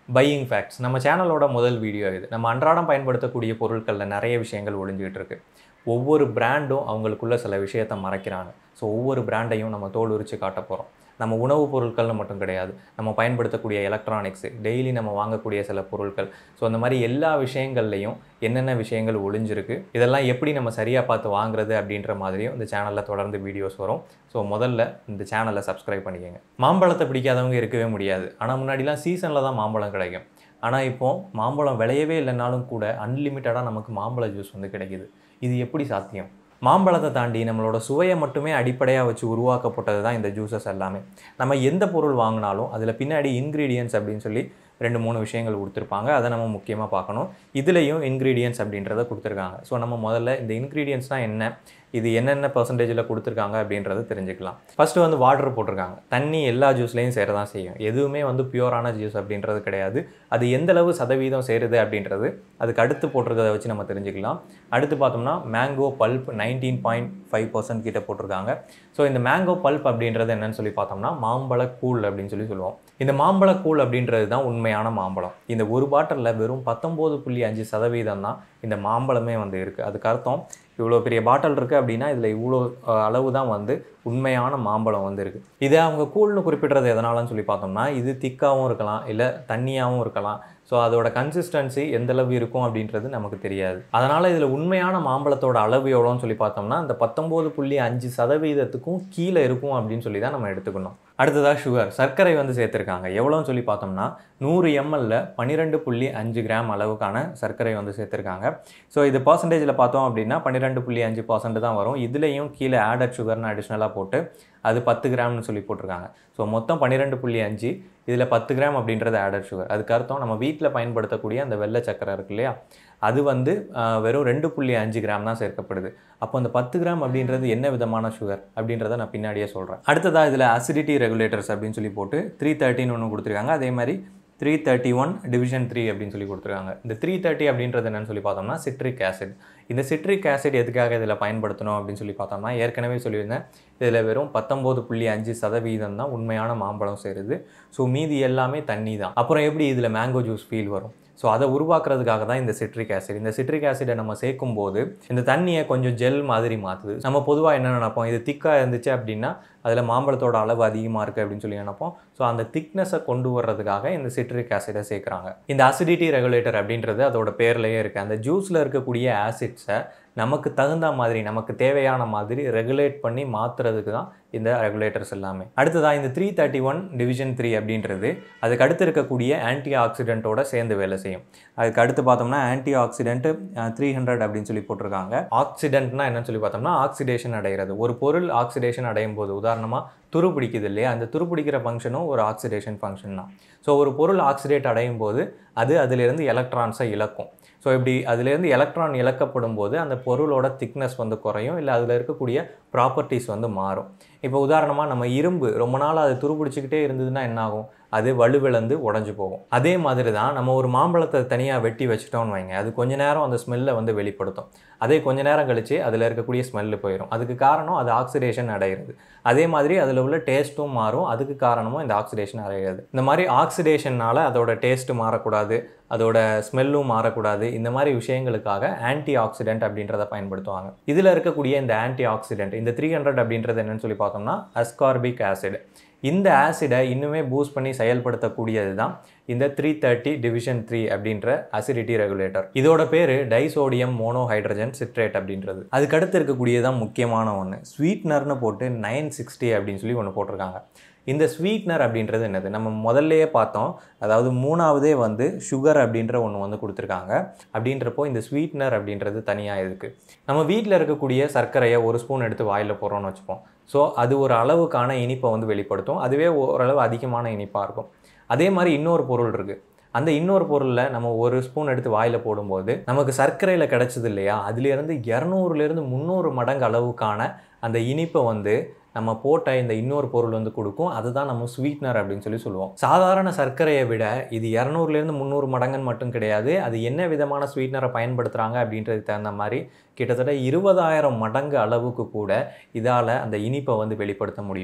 buying facts நம்ம சேனலோட முதல் வீடியோ இது நம்ம அன்றாடம் பயன்படுத்தக்கூடிய பொருட்களில் நிறைய விஷயங்கள் ஒளிஞ்சிக்கிட்டு இருக்கு ஒவ்வொரு பிராண்டும் அவங்களுக்குள்ள சில விஷயத்தை மறைக்கிறாங்க ஸோ ஒவ்வொரு பிராண்டையும் நம்ம தோல் உரிச்சு காட்ட போகிறோம் நம்ம உணவுப் பொருட்கள்னு மட்டும் கிடையாது நம்ம பயன்படுத்தக்கூடிய எலக்ட்ரானிக்ஸு டெய்லி நம்ம வாங்கக்கூடிய சில பொருட்கள் ஸோ அந்த மாதிரி எல்லா விஷயங்கள்லையும் என்னென்ன விஷயங்கள் ஒளிஞ்சிருக்கு இதெல்லாம் எப்படி நம்ம சரியாக பார்த்து வாங்குறது அப்படின்ற மாதிரியும் இந்த சேனலில் தொடர்ந்து வீடியோஸ் வரும் ஸோ முதல்ல இந்த சேனலை சப்ஸ்கிரைப் பண்ணிக்கோங்க மாம்பழத்தை பிடிக்காதவங்க இருக்கவே முடியாது ஆனால் முன்னாடிலாம் சீசனில் தான் மாம்பழம் கிடைக்கும் ஆனால் இப்போ மாம்பழம் விளையவே இல்லைனாலும் கூட அன்லிமிட்டடாக நமக்கு மாம்பழ ஜூஸ் வந்து கிடைக்குது இது எப்படி சாத்தியம் மாம்பழத்தை தாண்டி நம்மளோட சுவையை மட்டுமே அடிப்படையாக வச்சு உருவாக்கப்பட்டது தான் இந்த ஜூஸஸ் எல்லாமே நம்ம எந்த பொருள் வாங்கினாலும் அதில் பின்னாடி இன்க்ரீடியன்ஸ் அப்படின்னு சொல்லி ரெண்டு மூணு விஷயங்கள் கொடுத்துருப்பாங்க அதை நம்ம முக்கியமாக பார்க்கணும் இதுலேயும் இன்க்ரீடியன்ஸ் அப்படின்றத கொடுத்துருக்காங்க ஸோ நம்ம முதல்ல இந்த இன்க்ரீடியன்ஸ்னால் என்ன இது என்னென்ன பர்சன்டேஜில் கொடுத்துருக்காங்க அப்படின்றத தெரிஞ்சுக்கலாம் ஃபஸ்ட்டு வந்து வாட்டர் போட்டிருக்காங்க தண்ணி எல்லா ஜூஸ்லேயும் சேர தான் செய்யும் எதுவுமே வந்து பியூரான ஜூஸ் அப்படின்றது கிடையாது அது எந்த அளவு சதவீதம் சேருது அப்படின்றது அதுக்கு அடுத்து போட்டிருக்கிறத வச்சு நம்ம தெரிஞ்சுக்கலாம் அடுத்து பார்த்தோம்னா mango pulp nineteen point five percent கிட்ட போட்டிருக்காங்க ஸோ இந்த மேங்கோ பல்ப் அப்படின்றது என்னன்னு சொல்லி பார்த்தோம்னா மாம்பழ கூழ் அப்படின்னு சொல்லி சொல்லுவோம் இந்த மாம்பழ கூழ் அப்படின்றது தான் உண்மையான மாம்பழம் இந்த ஒரு பாட்டிலில் வெறும் பத்தொம்போது புள்ளி அஞ்சு சதவீதம் தான் இந்த மாம்பழமே வந்து இருக்குது அதுக்கு அர்த்தம் இவ்வளோ பெரிய பாட்டில் இருக்குது அப்படின்னா இதில் இவ்வளோ அஹ், அளவு தான் வந்து உண்மையான மாம்பழம் வந்து இருக்குது இதை அவங்க கூழ்னு குறிப்பிடுறது எதனாலன்னு சொல்லி பார்த்தோம்னா இது திக்காகவும் இருக்கலாம் இல்லை தண்ணியாகவும் இருக்கலாம் ஸோ அதோட கன்சிஸ்டன்சி எந்த அளவு இருக்கும் அப்படின்றது நமக்கு தெரியாது அதனால் இதில் உண்மையான மாம்பழத்தோட அளவு எவ்வளோன்னு சொல்லி பார்த்தோம்னா இந்த பத்தொம்போது புள்ளி அஞ்சு சதவீதத்துக்கும் கீழே இருக்கும் அப்படின்னு சொல்லி தான் நம்ம எடுத்துக்கணும் அடுத்ததாக சுகர் சர்க்கரை வந்து சேர்த்துருக்காங்க எவ்வளோன்னு சொல்லி பார்த்தோம்னா நூறு எம்எல்ல பன்னிரெண்டு புள்ளி அஞ்சு கிராம் அளவுக்கான சர்க்கரை வந்து சேர்த்துருக்காங்க ஸோ இது பர்சன்டேஜில் பார்த்தோம் அப்படின்னா பன்னிரெண்டு புள்ளி அஞ்சு பர்சன்ட் தான் வரும் இதுலேயும் கீழே ஆடட் சுகர்னு அடிஷ்னலாக போட்டு அது பத்து கிராம்னு சொல்லி போட்டிருக்காங்க ஸோ மொத்தம் பன்னிரெண்டு புள்ளி அஞ்சு இதில் பத்து கிராம் அப்படின்றது ஆடட் சுகர் அதுக்கு அர்த்தம் நம்ம வீட்டில் பயன்படுத்தக்கூடிய அந்த வெள்ளை சக்கரை இருக்கு இல்லையா அது வந்து ஆஹ், வெறும் ரெண்டு புள்ளி அஞ்சு கிராம் தான் சேர்க்கப்படுது அப்போ அந்த பத்து கிராம் அப்படின்றது என்ன விதமான சுகர் அப்படின்றத நான் பின்னாடியே சொல்கிறேன் அடுத்ததாக இதில் அசிடிட்டி ரெகுலேட்டர்ஸ் அப்படின்னு சொல்லி போட்டு த்ரீ தேர்ட்டின்னு ஒன்று கொடுத்துருக்காங்க அதே மாதிரி three thirty one division three அப்படின்னு சொல்லி கொடுத்துருக்காங்க இந்த த்ரீ தேர்ட்டி அப்படின்றது என்னன்னு சொல்லி பார்த்தோம்னா சிட்ரிக் ஆசிட் இந்த சிட்ரிக் ஆசிட் எதுக்காக இதில் பயன்படுத்தணும் அப்படின்னு சொல்லி பார்த்தோம்னா ஏற்கனவே சொல்லியிருந்தேன் இதில் வெறும் பத்தொம்போது புள்ளி அஞ்சு சதவீதம் தான் உண்மையான மாம்பழம் சேருது ஸோ மீதி எல்லாமே தண்ணி தான் அப்புறம் எப்படி இதில் மேங்கோ ஜூஸ் ஃபீல் வரும் ஸோ அதை உருவாக்குறதுக்காக தான் இந்த சிட்ரிக் ஆசிட் இந்த சிட்ரிக் ஆசிடை நம்ம சேர்க்கும் போது இந்த தண்ணியை கொஞ்சம் ஜெல் மாதிரி மாற்றுது நம்ம பொதுவாக என்ன நினைப்போம் இது திக்காக இருந்துச்சு அப்படின்னா அதில் மாம்பழத்தோட அளவு அதிகமாக இருக்குது அப்படின்னு சொல்லி நினைப்போம் ஸோ அந்த திக்னஸை கொண்டு வர்றதுக்காக இந்த சிட்ரிக் ஆசிடை சேர்க்குறாங்க இந்த அசிடிட்டி ரெகுலேட்டர் அப்படின்றது அதோட பேர்லேயே இருக்குது அந்த ஜூஸில் இருக்கக்கூடிய ஆசிட்ஸை நமக்கு தகுந்த மாதிரி நமக்கு தேவையான மாதிரி ரெகுலேட் பண்ணி மாற்றுறதுக்கு தான் இந்த ரெகுலேட்டர்ஸ் எல்லாமே அடுத்ததாக இந்த three thirty one division three அப்படின்றது அதுக்கு அடுத்து இருக்கக்கூடிய ஆன்டி ஆக்சிடென்ட்டோட சேர்ந்து வேலை செய்யும் அதுக்கு அடுத்து பார்த்தோம்னா ஆன்டி ஆக்சிடென்ட் த்ரீ ஹண்ட்ரட் அப்படின்னு சொல்லி போட்டிருக்காங்க ஆக்சிடென்ட்னா என்னன்னு சொல்லி பார்த்தோம்னா ஆக்சிடேஷன் அடைகிறது ஒரு பொருள் ஆக்சிடேஷன் அடையும் போது உதாரணமாக துரு பிடிக்குது இல்லையா அந்த துரு பிடிக்கிற ஃபங்க்ஷனும் ஒரு ஆக்சிடேஷன் ஃபங்க்ஷன் தான் ஸோ ஒரு பொருள் ஆக்சிடேட் அடையும் போது அது அதிலிருந்து எலக்ட்ரான்ஸை இழக்கும் ஸோ இப்படி அதுலேருந்து எலக்ட்ரான் இழக்கப்படும் போது அந்த பொருளோட திக்னஸ் வந்து குறையும் இல்லை அதில் இருக்கக்கூடிய ப்ராப்பர்ட்டிஸ் வந்து மாறும் இப்போ உதாரணமாக நம்ம இரும்பு ரொம்ப நாள் அது துருப்பிடிச்சிக்கிட்டே இருந்ததுன்னா என்ன ஆகும் அது வலுவிழந்து உடஞ்சி போகும் அதே மாதிரி தான் நம்ம ஒரு மாம்பழத்தை தனியாக வெட்டி வச்சுட்டோம்னு வைங்க அது கொஞ்ச நேரம் அந்த ஸ்மெல்லை வந்து வெளிப்படுத்தும் அதே கொஞ்ச நேரம் கழித்து அதில் இருக்கக்கூடிய ஸ்மெல்லு போயிடும் அதுக்கு காரணம் அது ஆக்சிடேஷன் அடைகிறது அதே மாதிரி அதில் உள்ள டேஸ்ட்டும் மாறும் அதுக்கு காரணமும் இந்த ஆக்சிடேஷன் அடைகிறது இந்த மாதிரி ஆக்சிடேஷனால் அதோட டேஸ்ட்டு மாறக்கூடாது அதோட ஸ்மெல்லும் மாறக்கூடாது இந்த மாதிரி விஷயங்களுக்காக ஆன்டி ஆக்சிடென்ட் அப்படின்றத பயன்படுத்துவாங்க இதில் இருக்கக்கூடிய இந்த ஆன்டி ஆக்சிடென்ட் இந்த த்ரீ ஹண்ட்ரட் அப்படின்றது என்னன்னு சொல்லி பார்த்தோம்னா அஸ்கார்பிக் ஆசிட் இந்த ஆசிடை இன்னுமே பூஸ்ட் பண்ணி செயல்படுத்தக்கூடியது தான் இந்த த்ரீ தேர்ட்டி டிவிஷன் த்ரீ அப்படின்ற அசிடிட்டி ரெகுலேட்டர் இதோட பேர் டைசோடியம் மோனோஹைட்ரஜன் சிட்ரேட் அப்படின்றது அதுக்கு அடுத்து இருக்கக்கூடியதான் முக்கியமான ஒன்று ஸ்வீட்னர்னு போட்டு நைன் சிக்ஸ்டி அப்படின்னு சொல்லி ஒன்று போட்டிருக்காங்க இந்த ஸ்வீட்னர் அப்படின்றது என்னது நம்ம முதல்லயே பார்த்தோம் அதாவது மூணாவதே வந்து சுகர் அப்படின்ற ஒன்று வந்து கொடுத்துருக்காங்க அப்படின்றப்போ இந்த ஸ்வீட்னர் அப்படின்றது தனியாக இருக்குது நம்ம வீட்டில் இருக்கக்கூடிய சர்க்கரையை ஒரு ஸ்பூன் எடுத்து வாயில் போடுறோம்னு வச்சுப்போம் ஸோ அது ஒரு அளவுக்கான இனிப்பை வந்து வெளிப்படுத்தும் அதுவே ஓரளவு அதிகமான இனிப்பாக இருக்கும் அதே மாதிரி இன்னொரு பொருள் இருக்குது அந்த இன்னொரு பொருளில் நம்ம ஒரு ஸ்பூன் எடுத்து வாயில் போடும்போது நமக்கு சர்க்கரையில் கிடச்சது இல்லையா அதுலேருந்து இரநூறுலேருந்து முந்நூறு மடங்கு அளவுக்கான அந்த இனிப்பை வந்து நம்ம போட்ட இந்த இன்னொரு பொருள் வந்து கொடுக்கும் அதுதான் நம்ம ஸ்வீட்னர் அப்படின்னு சொல்லி சொல்லுவோம் சாதாரண சர்க்கரையை விட இது இரநூறுலேருந்து முந்நூறு மடங்குன்னு மட்டும் கிடையாது அது என்ன விதமான ஸ்வீட்னரை பயன்படுத்துகிறாங்க அப்படின்றதுக்கு தகுந்த மாதிரி கிட்டத்தட்ட இருபதாயிரம் மடங்கு அளவுக்கு கூட இதால் அந்த இனிப்பை வந்து வெளிப்படுத்த முடியும்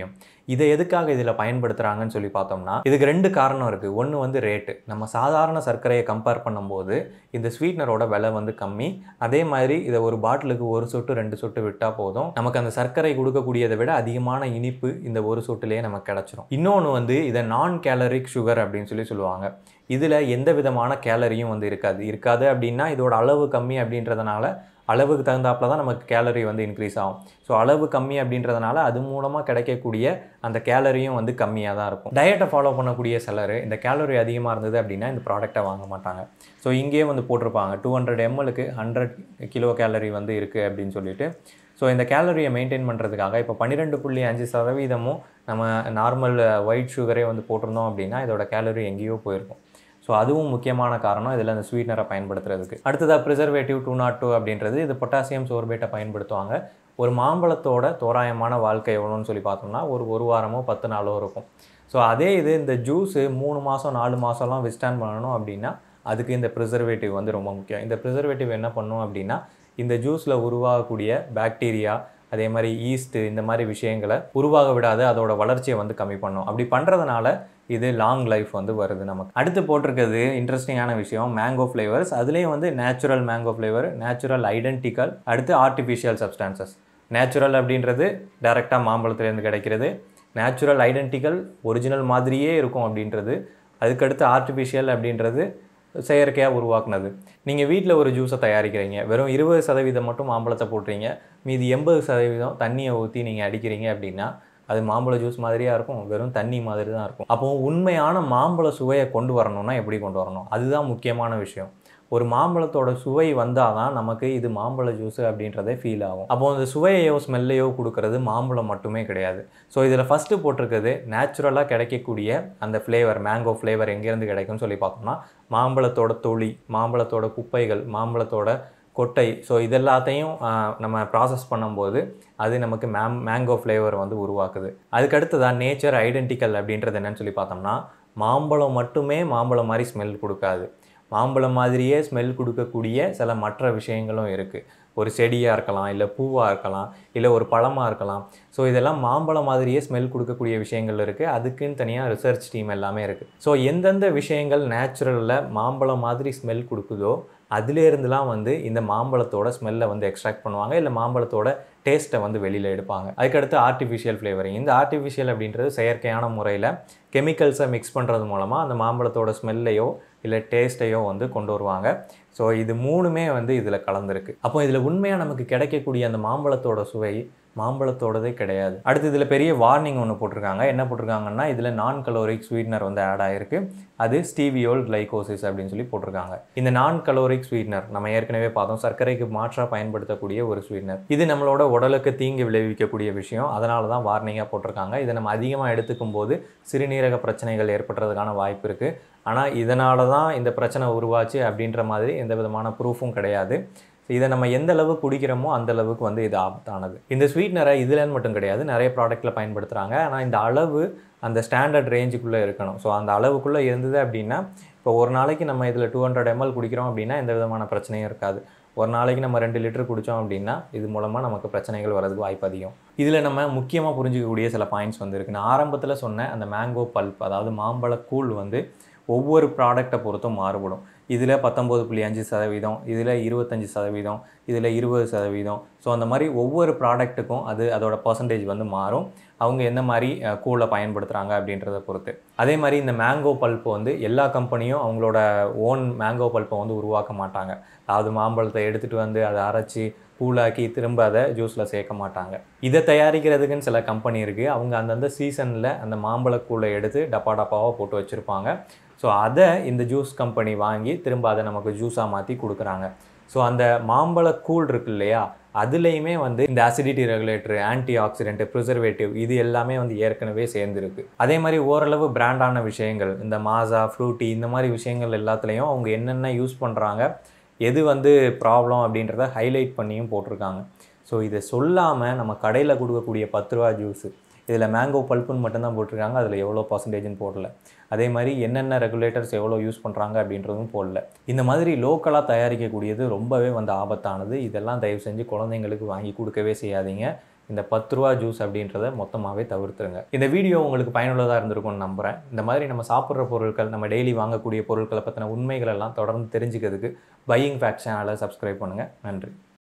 இதை எதுக்காக இதில் பயன்படுத்துகிறாங்கன்னு சொல்லி பார்த்தோம்னா இதுக்கு ரெண்டு காரணம் இருக்குது ஒன்று வந்து ரேட்டு நம்ம சாதாரண சர்க்கரையை கம்பேர் பண்ணும்போது இந்த ஸ்வீட்னரோட விலை வந்து கம்மி அதே மாதிரி இதை ஒரு பாட்டிலுக்கு ஒரு சொட்டு ரெண்டு சொட்டு விட்டால் போதும் நமக்கு அந்த சர்க்கரை கொடுக்கக்கூடியதை விட அதிகமான இனிப்பு இந்த ஒரு சொட்டுலேயே நமக்கு கிடச்சிரும் இன்னொன்று வந்து இதை நான் கேலரிக் சுகர் அப்படின்னு சொல்லி சொல்லுவாங்க இதில் எந்த விதமான கேலரியும் வந்து இருக்காது இருக்காது அப்படின்னா இதோட அளவு கம்மி அப்படின்றதுனால அளவுக்கு தகுந்தாப்புல தான் நமக்கு கேலரி வந்து இன்க்ரீஸ் ஆகும் ஸோ அளவு கம்மி அப்படின்றதுனால அது மூலமாக கிடைக்கக்கூடிய அந்த கேலரியும் வந்து கம்மியாக தான் இருக்கும் டயட்டை ஃபாலோ பண்ணக்கூடிய சிலர் இந்த கேலரி அதிகமாக இருந்தது அப்படின்னா இந்த ப்ராடக்ட்டை வாங்க மாட்டாங்க ஸோ இங்கேயே வந்து போட்டிருப்பாங்க டூ ஹண்ட்ரட் எம்எலுக்கு ஹண்ட்ரட் கிலோ கேலரி வந்து இருக்குது அப்படின்னு சொல்லிட்டு ஸோ இந்த கேலரியை மெயின்டைன் பண்ணுறதுக்காக இப்போ பன்னிரெண்டு புள்ளி அஞ்சு சதவீதமும் நம்ம நார்மல் ஒயிட் சுகரே வந்து போட்டிருந்தோம் அப்படின்னா இதோட கேலரி எங்கேயோ போயிருக்கும் ஸோ அதுவும் முக்கியமான காரணம் இதில் அந்த ஸ்வீட்னரை பயன்படுத்துறதுக்கு அடுத்ததாக ப்ரிசர்வேட்டிவ் டூ நாட் டூ அப்படின்றது இது பொட்டாசியம் சோர்பேட்டை பயன்படுத்துவாங்க ஒரு மாம்பழத்தோட தோராயமான வாழ்க்கை எவ்வளோன்னு சொல்லி பார்த்தோம்னா ஒரு ஒரு வாரமோ பத்து நாளோ இருக்கும் ஸோ அதே இது இந்த ஜூஸு மூணு மாதம் நாலு மாதம்லாம் விஸ்டாண்ட் பண்ணணும் அப்படின்னா அதுக்கு இந்த ப்ரிசர்வேட்டிவ் வந்து ரொம்ப முக்கியம் இந்த ப்ரிசர்வேட்டிவ் என்ன பண்ணும் அப்படின்னா இந்த ஜூஸில் உருவாகக்கூடிய பாக்டீரியா அதே மாதிரி ஈஸ்ட்டு இந்த மாதிரி விஷயங்களை உருவாக விடாது அதோட வளர்ச்சியை வந்து கம்மி பண்ணும் அப்படி பண்ணுறதுனால இது லாங் லைஃப் வந்து வருது நமக்கு அடுத்து போட்டிருக்கிறது இன்ட்ரெஸ்டிங்கான விஷயம் மேங்கோ ஃப்ளேவர்ஸ் அதுலேயும் வந்து natural mango flavour natural identical அடுத்து ஆர்டிஃபிஷியல் சப்ஸ்டான்சஸ் நேச்சுரல் அப்படின்றது டைரெக்டாக மாம்பழத்துலேருந்து கிடைக்கிறது நேச்சுரல் ஐடென்டிக்கல் ஒரிஜினல் மாதிரியே இருக்கும் அப்படின்றது அதுக்கடுத்து ஆர்டிஃபிஷியல் அப்படின்றது செயற்கையாக உருவாக்குனது நீங்கள் வீட்டில் ஒரு ஜூஸை தயாரிக்கிறீங்க வெறும் இருபது சதவீதம் மட்டும் மாம்பழத்தை போட்டுறீங்க மீதி எண்பது சதவீதம் தண்ணியை ஊற்றி நீங்கள் அடிக்கிறீங்க அப்படின்னா அது மாம்பழ ஜூஸ் மாதிரியாக இருக்கும் வெறும் தண்ணி மாதிரி தான் இருக்கும் அப்போ உண்மையான மாம்பழ சுவையை கொண்டு வரணும்னா எப்படி கொண்டு வரணும் அதுதான் முக்கியமான விஷயம் ஒரு மாம்பழத்தோட சுவை வந்தால் தான் நமக்கு இது மாம்பழ ஜூஸ் அப்படின்றதே ஃபீல் ஆகும் அப்போ அந்த சுவையையோ ஸ்மெல்லையோ கொடுக்கறது மாம்பழம் மட்டுமே கிடையாது ஸோ இதில் ஃபஸ்ட்டு போட்டிருக்கிறது நேச்சுரலாக கிடைக்கக்கூடிய அந்த ஃப்ளேவர் மேங்கோ ஃப்ளேவர் எங்கேருந்து கிடைக்கும்னு சொல்லி பார்த்தோம்னா மாம்பழத்தோட தொளி மாம்பழத்தோட குப்பைகள் மாம்பழத்தோட கொட்டை ஸோ இதெல்லாத்தையும் ஆஹ், நம்ம ப்ராசஸ் பண்ணும்போது அது நமக்கு மேம் மேங்கோ ஃப்ளேவர் வந்து உருவாக்குது அதுக்கு அடுத்ததான் நேச்சர் ஐடென்டிக்கல் அப்படின்றது என்னன்னு சொல்லி பார்த்தோம்னா மாம்பழம் மட்டுமே மாம்பழம் மாதிரி ஸ்மெல் கொடுக்காது மாம்பழம் மாதிரியே ஸ்மெல் கொடுக்கக்கூடிய சில மற்ற விஷயங்களும் இருக்குது ஒரு செடியாக இருக்கலாம் இல்லை பூவாக இருக்கலாம் இல்லை ஒரு பழமாக இருக்கலாம் ஸோ இதெல்லாம் மாம்பழம் மாதிரியே ஸ்மெல் கொடுக்கக்கூடிய விஷயங்கள் இருக்குது அதுக்குன்னு தனியாக ரிசர்ச் டீம் எல்லாமே இருக்குது ஸோ எந்தெந்த விஷயங்கள் நேச்சுரலில் மாம்பழம் மாதிரி ஸ்மெல் கொடுக்குதோ அதுலேருந்துலாம் வந்து இந்த மாம்பழத்தோட ஸ்மெல்லை வந்து எக்ஸ்ட்ராக்ட் பண்ணுவாங்க இல்லை மாம்பழத்தோட டேஸ்ட்டை வந்து வெளியில் எடுப்பாங்க அதுக்கடுத்து ஆர்டிஃபிஷியல் ஃப்ளேவரிங் இந்த ஆர்டிஃபிஷியல் அப்படின்றது செயற்கையான முறையில் கெமிக்கல்ஸை மிக்ஸ் பண்ணுறது மூலமாக அந்த மாம்பழத்தோட ஸ்மெல்லையோ இல்லை டேஸ்ட்டையோ வந்து கொண்டு வருவாங்க ஸோ இது மூணுமே வந்து இதில் கலந்துருக்கு அப்போ இதில் உண்மையாக நமக்கு கிடைக்கக்கூடிய அந்த மாம்பழத்தோட சுவை மாம்பழத்தோடதே கிடையாது அடுத்து இதில் பெரிய வார்னிங் ஒன்று போட்டிருக்காங்க என்ன போட்டிருக்காங்கன்னா இதில் நான் கலோரிக் ஸ்வீட்னர் வந்து ஆட் ஆயிருக்கு அது ஸ்டீவியோல் கிளைகோசிஸ் அப்படின்னு சொல்லி போட்டிருக்காங்க இந்த நான் கலோரிக் ஸ்வீட்னர் நம்ம ஏற்கனவே பார்த்தோம் சர்க்கரைக்கு மாற்றாக பயன்படுத்தக்கூடிய ஒரு ஸ்வீட்னர் இது நம்மளோட உடலுக்கு தீங்கு விளைவிக்கக்கூடிய விஷயம் அதனால தான் வார்னிங்காக போட்டிருக்காங்க இதை நம்ம அதிகமாக எடுத்துக்கும் போது சிறுநீரக பிரச்சனைகள் ஏற்படுறதுக்கான வாய்ப்பு இருக்குது ஆனால் இதனால தான் இந்த பிரச்சனை உருவாச்சு அப்படின்ற மாதிரி எந்த விதமான ப்ரூஃபும் கிடையாது இதை நம்ம எந்த அளவு குடிக்கிறோமோ அந்த அளவுக்கு வந்து இது ஆபத்தானது இந்த ஸ்வீட்னரை இதுலன்னு மட்டும் கிடையாது நிறைய ப்ராடக்ட்டில் பயன்படுத்துகிறாங்க ஆனால் இந்த அளவு அந்த ஸ்டாண்டர்ட் ரேஞ்சுக்குள்ளே இருக்கணும் ஸோ அந்த அளவுக்குள்ளே இருந்தது அப்படின்னா இப்போ ஒரு நாளைக்கு நம்ம இதில் டூ ஹண்ட்ரட் எம்எல் குடிக்கிறோம் அப்படின்னா எந்த விதமான பிரச்சனையும் இருக்காது ஒரு நாளைக்கு நம்ம ரெண்டு லிட்டர் குடித்தோம் அப்படின்னா இது மூலமாக நமக்கு பிரச்சனைகள் வரதுக்கு வாய்ப்பு அதிகம் இதில் நம்ம முக்கியமாக புரிஞ்சிக்கக்கூடிய சில பாயிண்ட்ஸ் வந்து இருக்குது நான் ஆரம்பத்தில் சொன்ன அந்த மேங்கோ பல்ப் அதாவது மாம்பழ கூழ் வந்து ஒவ்வொரு ப்ராடக்டை பொறுத்தும் மாறுபடும் இதில் பத்தொம்போது புள்ளி அஞ்சு சதவீதம் இதில் இருபத்தஞ்சி சதவீதம் இதில் இருபது சதவீதம் ஸோ அந்த மாதிரி ஒவ்வொரு ப்ராடக்ட்டுக்கும் அது அதோட பர்சன்டேஜ் வந்து மாறும் அவங்க எந்த மாதிரி கூலை பயன்படுத்துகிறாங்க அப்படின்றத பொறுத்து அதே மாதிரி இந்த மேங்கோ பல்ப் வந்து எல்லா கம்பெனியும் அவங்களோட ஓன் மேங்கோ பல்ப்பை வந்து உருவாக்க மாட்டாங்க அதாவது மாம்பழத்தை எடுத்துகிட்டு வந்து அதை அரைச்சி கூலாக்கி திரும்ப அதை ஜூஸில் சேர்க்க மாட்டாங்க இதை தயாரிக்கிறதுக்குன்னு சில கம்பெனி இருக்குது அவங்க அந்தந்த சீசனில் அந்த மாம்பழக்கூளை எடுத்து டப்பா டப்பாவாக போட்டு வச்சுருப்பாங்க ஸோ அதை இந்த ஜூஸ் கம்பெனி வாங்கி திரும்ப அதை நமக்கு ஜூஸாக மாற்றி கொடுக்குறாங்க ஸோ அந்த மாம்பழக்கூழ் இருக்கு இல்லையா அதுலேயுமே வந்து இந்த acidity regulator antioxidant preservative இது எல்லாமே வந்து ஏற்கனவே சேர்ந்துருக்கு அதே மாதிரி ஓரளவு பிராண்டான விஷயங்கள் இந்த மாசா ஃப்ரூட்டி இந்த மாதிரி விஷயங்கள் எல்லாத்துலேயும் அவங்க என்னென்ன யூஸ் பண்ணுறாங்க எது வந்து ப்ராப்ளம் அப்படின்றத ஹைலைட் பண்ணியும் போட்டிருக்காங்க ஸோ இதை சொல்லாமல் நம்ம கடையில் கொடுக்கக்கூடிய பத்து ரூபா ஜூஸு இதில் மேங்கோ பல்ப்புன்னு மட்டும்தான் போட்டிருக்காங்க அதில் எவ்வளோ பர்சன்டேஜ்னு போடல அதே மாதிரி என்னென்ன ரெகுலேட்டர்ஸ் எவ்வளோ யூஸ் பண்ணுறாங்க அப்படின்றதும் போடல இந்த மாதிரி லோக்கலாக தயாரிக்கக்கூடியது ரொம்பவே வந்து ஆபத்தானது இதெல்லாம் தயவு செஞ்சு குழந்தைங்களுக்கு வாங்கி கொடுக்கவே செய்யாதீங்க இந்த பத்து ரூபா ஜூஸ் அப்படின்றத மொத்தமாகவே தவிர்த்துருங்க இந்த வீடியோ உங்களுக்கு பயனுள்ளதாக இருந்திருக்கும்னு நம்புகிறேன் இந்த மாதிரி நம்ம சாப்பிட்ற பொருட்கள் நம்ம டெய்லி வாங்கக்கூடிய பொருட்களை பற்றின உண்மைகள் எல்லாம் தொடர்ந்து தெரிஞ்சுக்கிறதுக்கு பையிங் ஃபேக்ட் சேனலை சப்ஸ்கிரைப் பண்ணுங்கள் நன்றி